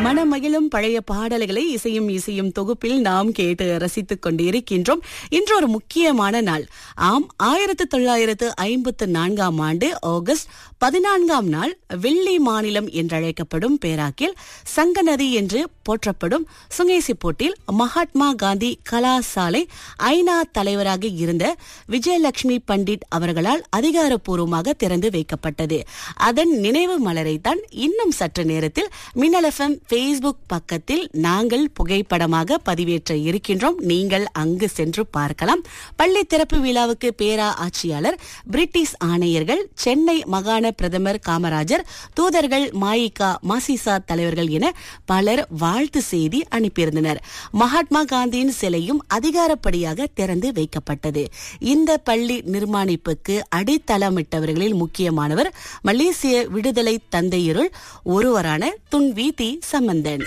மனமகிழும் பழைய பாடல்களை இசையும் இசையும் தொகுப்பில் நாம் கேட்டு ரசித்துக் கொண்டிருக்கின்றோம் இன்று ஒரு முக்கியமான நாள் ஆம் ஆயிரத்து தொள்ளாயிரத்து ஐம்பத்து நான்காம் ஆண்டு ஆகஸ்ட் பதினான்காம் நாள் வெள்ளி மாநிலம் என்றழைக்கப்படும் பேராக்கில் சங்கநதி என்று போற்றப்படும் சுங்கேசிப்போட்டில் மகாத்மா காந்தி கலாசாலை ஐநா தலைவராக இருந்த விஜயலட்சுமி பண்டிட் அவர்களால் அதிகாரப்பூர்வமாக திறந்து வைக்கப்பட்டது அதன் நினைவு மலரைத்தான் இன்னும் சற்று நேரத்தில் மின்னல் எஃப்எம் ஃபேஸ்புக் பக்கத்தில் நாங்கள் புகைப்படமாக பதிவேற்ற இருக்கின்றோம் நீங்கள் அங்கு சென்று பார்க்கலாம் பள்ளி திறப்பு விழாவுக்கு பேரா ஆட்சியாளர் பிரிட்டிஷ் ஆணையர்கள் சென்னை மாகாண பிரதமர் காமராஜர் தூதர்கள் மாயிகா மாசிசா தலைவர்கள் என பலர் வாழ்த்து செய்தி அனுப்பியிருந்தனர் மகாத்மா காந்தியின் சிலையும் அதிகாரப்படியாக திறந்து வைக்கப்பட்டது இந்த பள்ளி நிர்மாணிப்புக்கு அடித்தளமிட்டவர்களில் முக்கியமானவர் மலேசிய விடுதலை தந்தையருள் ஒருவரான துன்வீதி சம்பந்தன்